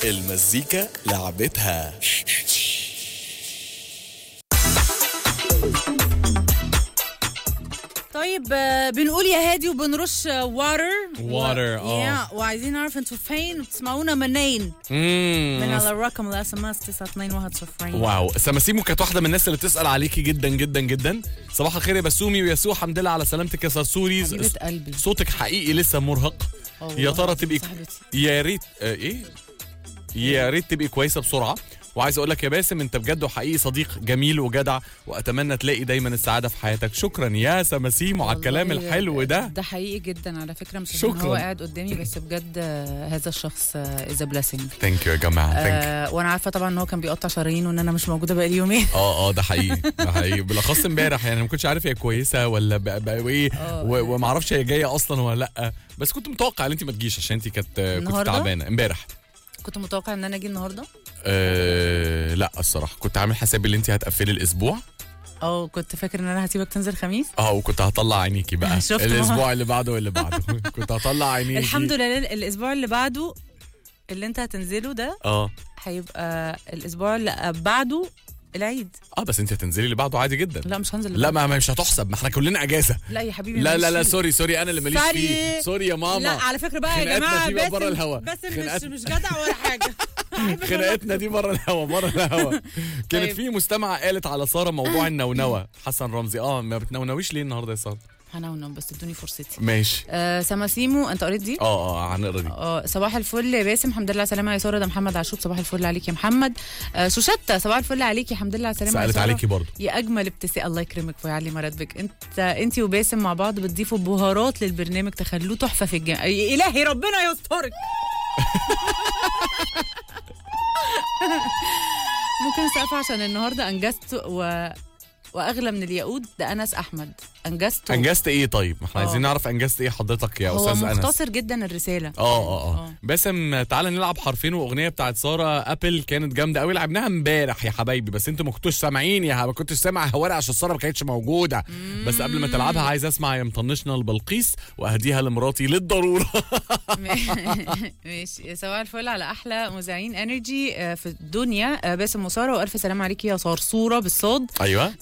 المزيكا لعبتها طيب آه، بنقول يا هادي وبنرش واتر Water، آه. وعايزين نعرف انتوا فين وبتسمعونا منين من مم. على الرقم الاس ام اس 921 واو سماسيمو كانت واحده من الناس اللي بتسال عليكي جدا جدا جدا صباح الخير يا بسومي ويسوع الحمد لله على سلامتك يا سرسوريز حبيبة قلبي صوتك حقيقي لسه مرهق آه يا والله ترى تبقي صاحبتي. يا ريت آه ايه يا ريت تبقي كويسه بسرعه وعايز اقول لك يا باسم انت بجد وحقيقي صديق جميل وجدع واتمنى تلاقي دايما السعاده في حياتك شكرا يا سماسيمو على الكلام والله الحلو ده ده حقيقي جدا على فكره مش عشان شكراً. هو قاعد قدامي بس بجد آه، هذا الشخص از بليسنج ثانك يو يا جماعه ثانك آه وانا عارفه طبعا ان هو كان بيقطع شرايين وان انا مش موجوده بقالي يومين اه اه ده حقيقي ده حقيقي بالاخص امبارح يعني ما كنتش عارف هي كويسه ولا بقى بقى ايه آه. و- وما اعرفش هي جايه اصلا ولا لا بس كنت متوقع ان انت ما تجيش عشان انت كانت كنت النهاردة؟ تعبانه امبارح كنت متوقع ان انا اجي النهارده أه لا الصراحه كنت عامل حسابي ان انت هتقفلي الاسبوع اه كنت فاكر ان انا هسيبك تنزل خميس اه وكنت هطلع عينيكي بقى شفت ما- الاسبوع اللي بعده واللي بعده كنت هطلع عينيكي الحمد لله الاسبوع اللي بعده اللي انت هتنزله ده اه هيبقى الاسبوع اللي بعده العيد اه بس انت هتنزلي اللي بعده عادي جدا لا مش هنزل لا ما ما- مش هتحسب ما احنا كلنا اجازه لا يا حبيبي لا ماليش لا لا فيه. سوري سوري انا اللي ماليش سوري. فيه سوري يا ماما لا على فكره بقى يا خناقاتنا جماعه دي بقى باسم بره الهوا. باسم مش خناقات- مش جدع ولا حاجه خناقتنا دي بره الهوا بره الهوا كانت طيب. في مستمعه قالت على ساره موضوع النونوه حسن رمزي اه ما بتنونويش ليه النهارده يا ساره هنونم بس ادوني فرصتي ماشي آه سماسيمو انت قريت دي؟ اه اه هنقرا دي اه صباح الفل يا باسم الحمد لله على السلامه يا ساره ده محمد عاشوب صباح الفل عليك يا محمد آه شوشتة صباح الفل عليك يا الحمد لله على السلامه يا سالت سارة. عليكي برضه يا اجمل ابتسام الله يكرمك ويعلي مراتبك انت انت وباسم مع بعض بتضيفوا بهارات للبرنامج تخلوه تحفه في الجامعه الهي ربنا يسترك ممكن سقف عشان النهارده انجزت و... واغلى من الياقوت ده انس احمد انجزت انجزت ايه طيب ما احنا آه. عايزين نعرف انجزت ايه حضرتك يا هو استاذ انس مختصر جدا الرساله اه اه اه آه. باسم تعالى نلعب حرفين واغنيه بتاعت ساره ابل كانت جامده قوي لعبناها امبارح يا حبايبي بس انتوا ما كنتوش سامعين يا ما كنتش سامع هواري عشان ساره ما كانتش موجوده بس قبل ما تلعبها عايز اسمع يا مطنشنا البلقيس واهديها لمراتي للضروره ماشي صباح الفل على احلى مذيعين انرجي آه، في الدنيا آه، باسم وساره والف سلام عليكي يا صرصوره بالصاد ايوه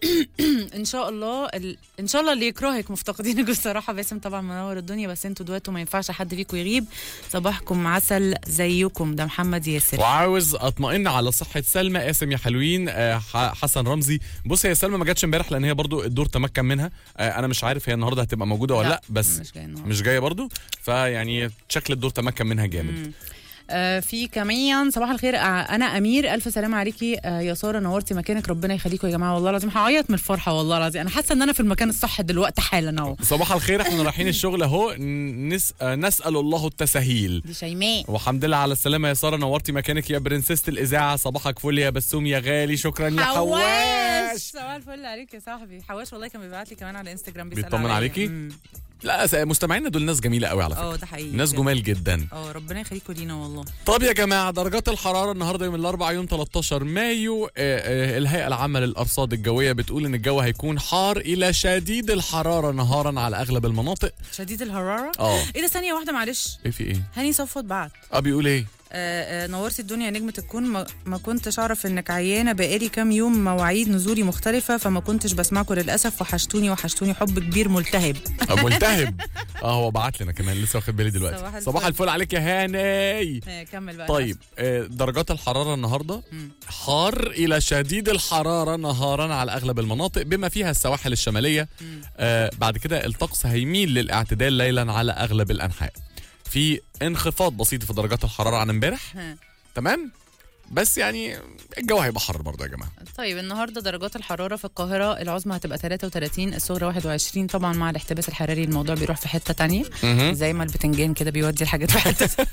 ان شاء الله ال... ان شاء الله اللي يكرهك مفتقدينك بصراحه باسم طبعا منور الدنيا بس انتوا دواتوا ما ينفعش حد فيكم يغيب صباحكم عسل زيكم ده محمد ياسر وعاوز اطمئن على صحه سلمى قاسم يا حلوين آه، ح- حسن رمزي بص هي سلمى ما جاتش امبارح لان هي برضو الدور تمكن منها آه، انا مش عارف هي النهارده هتبقى موجوده ولا لا, لا، بس مش جاي النهاردة. مش جايه برضو فيعني شكل الدور تمكن منها جامد آه في كمان صباح الخير آه انا امير الف سلام عليكي آه يا ساره نورتي مكانك ربنا يخليكم يا جماعه والله العظيم هعيط من الفرحه والله العظيم انا حاسه ان انا في المكان الصح دلوقتي حالا اهو صباح الخير احنا رايحين الشغل اهو نس... آه، نسال الله التسهيل دي شيماء والحمد لله على السلامه يا ساره نورتي مكانك يا برنسيسه الاذاعه صباحك فل يا بسوم يا غالي شكرا يا حواش صباح الفل عليك يا صاحبي حواش والله كان بيبعت لي كمان على انستجرام بيسال بيطمن عليا. عليكي؟ مم. لا س- مستمعينا دول ناس جميله قوي على اه فكره ده حقيقي ناس بجد. جمال جدا اه ربنا يخليكم لينا والله طب يا جماعه درجات الحراره النهارده يوم الاربعاء يوم 13 مايو آه، آه، الهيئه العامه للارصاد الجويه بتقول ان الجو هيكون حار الى شديد الحراره نهارا على اغلب المناطق شديد الحراره اه ايه ده ثانيه واحده معلش ايه في ايه هاني صفوت بعت اه بيقول ايه آه، آه، نورتي الدنيا يا نجمة الكون ما, ما كنتش أعرف إنك عيانة بقالي كام يوم مواعيد نزولي مختلفة فما كنتش بسمعكم للأسف وحشتوني وحشتوني حب كبير ملتهب آه، ملتهب اه هو بعت لنا كمان لسه واخد بالي دلوقتي صباح الفل. صباح الفل عليك يا هاني آه، كمل بقى طيب آه، درجات الحرارة النهاردة مم. حار إلى شديد الحرارة نهارا على أغلب المناطق بما فيها السواحل الشمالية آه بعد كده الطقس هيميل للاعتدال ليلا على أغلب الأنحاء في انخفاض بسيط في درجات الحرارة عن امبارح ها. تمام بس يعني الجو هيبقى حر برضه يا جماعة طيب النهارده درجات الحراره في القاهره العظمى هتبقى 33 الصغرى 21 طبعا مع الاحتباس الحراري الموضوع بيروح في حته تانية مهم. زي ما البتنجان كده بيودي الحاجات في حته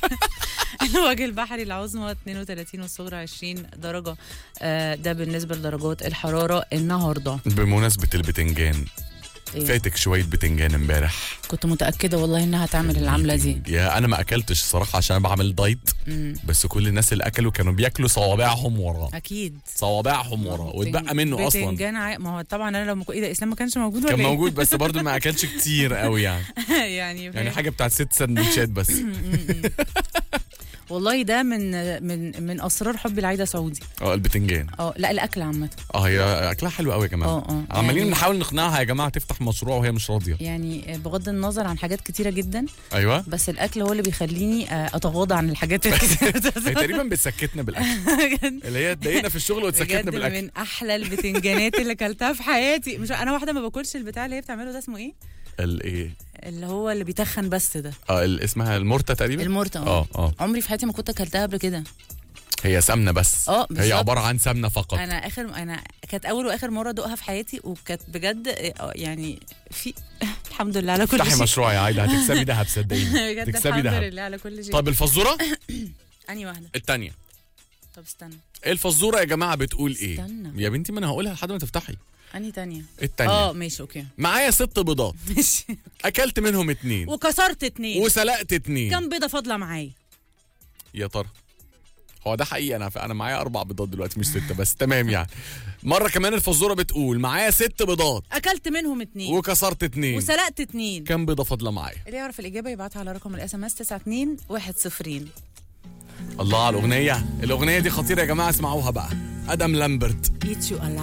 الوجه البحري العظمى 32 والصغرى 20 درجه آه ده بالنسبه لدرجات الحراره النهارده بمناسبة البتنجان إيه؟ فاتك شوية بتنجان امبارح كنت متاكده والله انها تعمل العمله دي يا أنا ما أكلتش الصراحة عشان أنا بعمل دايت مم. بس كل الناس اللي أكلوا كانوا بياكلوا صوابعهم وراه اكيد صوابعهم وراه واتبقى منه أصلا بتنجان عا... ما هو طبعا انا لو مكو... ايه ده اسلام ما كانش موجود ولا كان إيه؟ موجود بس برضه ما اكلش كتير قوي يعني يعني يعني حاجه بتاعت ست سندوتشات بس والله ده من من من اسرار حبي لعايده سعودي اه البتنجان اه لا الاكل عامه اه هي اكلها حلو قوي يا جماعه اه اه عمالين يعني- نحاول نقنعها يا جماعه تفتح مشروع وهي مش راضيه يعني بغض النظر عن حاجات كتيره جدا ايوه بس الاكل هو اللي بيخليني آه، اتغاضى عن الحاجات هي الكتيره تقريبا بتسكتنا بالاكل اللي هي تضايقنا في الشغل وتسكتنا بجد بالاكل من احلى البتنجانات اللي اكلتها في حياتي مش انا واحده ما باكلش البتاع اللي هي بتعمله ده اسمه ايه الايه اللي هو اللي بيتخن بس ده اه ال- اسمها المرته تقريبا المرتة اه اه عمري في حياتي ما كنت اكلتها قبل كده هي سمنه بس اه هي بالظبط. عباره عن سمنه فقط انا اخر انا كانت اول واخر مره ادوقها في حياتي وكانت بجد آه، يعني في الحمد لله على كل افتحي شيء مشروع يا عايده هتكسبي دهب صدقيني بجد تكسبي الحمد دهب لله على كل شيء طب الفزوره انهي واحده الثانيه طب استنى الفزوره يا جماعه بتقول ايه استنى. يا بنتي ما انا هقولها لحد ما تفتحي انهي تانية الثانيه اه ماشي اوكي معايا ست بيضات ماشي اكلت منهم اتنين وكسرت اتنين وسلقت اتنين كم بيضه فاضله معايا يا ترى هو ده حقيقي انا انا معايا اربع بيضات دلوقتي مش سته بس تمام يعني مره كمان الفزوره بتقول معايا ست بيضات اكلت منهم اتنين وكسرت اتنين وسلقت اتنين كم بيضه فاضله معايا اللي يعرف الاجابه يبعتها على رقم الاس ام اس 92102 الله على الاغنيه الاغنيه دي خطيره يا جماعه اسمعوها بقى ادم لامبرت Eat you alive